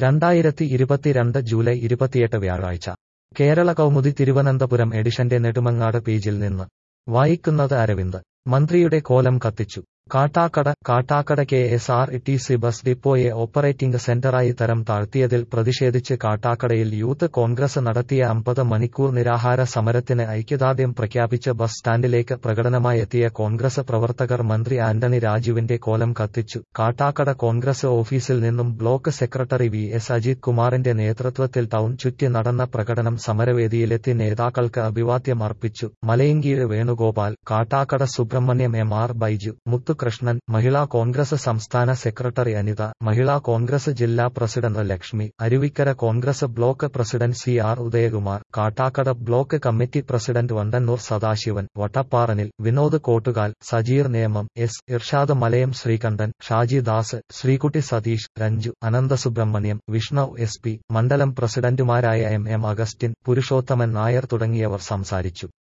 രണ്ടായിരത്തി ഇരുപത്തിരണ്ട് ജൂലൈ ഇരുപത്തിയെട്ട് വ്യാഴാഴ്ച കേരള കൗമുദി തിരുവനന്തപുരം എഡിഷന്റെ നെടുമങ്ങാട് പേജിൽ നിന്ന് വായിക്കുന്നത് അരവിന്ദ് മന്ത്രിയുടെ കോലം കത്തിച്ചു Kattakada Kattakada K S R T C bus ഡിപ്പോയെ ഓപ്പറേറ്റിംഗ് സെന്ററായി തരം താഴ്ത്തിയതിൽ പ്രതിഷേധിച്ച് കാട്ടാക്കടയിൽ യൂത്ത് കോൺഗ്രസ് നടത്തിയ അമ്പത് മണിക്കൂർ നിരാഹാര സമരത്തിന് ഐക്യദാർഢ്യം പ്രഖ്യാപിച്ച് ബസ് സ്റ്റാൻഡിലേക്ക് പ്രകടനമായെത്തിയ കോൺഗ്രസ് പ്രവർത്തകർ മന്ത്രി ആന്റണി രാജുവിന്റെ കോലം കത്തിച്ചു കാട്ടാക്കട കോൺഗ്രസ് ഓഫീസിൽ നിന്നും block secretary V S Ajith കുമാറിന്റെ നേതൃത്വത്തിൽ ടൗൺ ചുറ്റി നടന്ന പ്രകടനം സമരവേദിയിലെത്തി നേതാക്കൾക്ക് അഭിവാദ്യം അർപ്പിച്ചു മലയങ്കീഴ് വേണുഗോപാൽ കാട്ടാക്കട സുബ്രഹ്മണ്യം എം ആർ ബൈജു മുത്തുകൃഷ്ണൻ മഹിളാ കോൺഗ്രസ് സംസ്ഥാന സെക്രട്ടറി അനിത മഹിളാ കോൺഗ്രസ് ജില്ലാ president Lakshmi Aruvikkara Congress block president C R Udayakumar Kattakada block committee president Vandannoor Sadasivan വട്ടപ്പാറനിൽ Vinod Kottukal Sajeer Nemom S Irshad Malayam Sreekandan Shaji Das Sreekutty Satheesh Ranju Ananthasubramaniam Vishnav S P മണ്ഡലം പ്രസിഡന്റുമാരായ M M Augustine Purushothaman Nair തുടങ്ങിയവർ സംസാരിച്ചു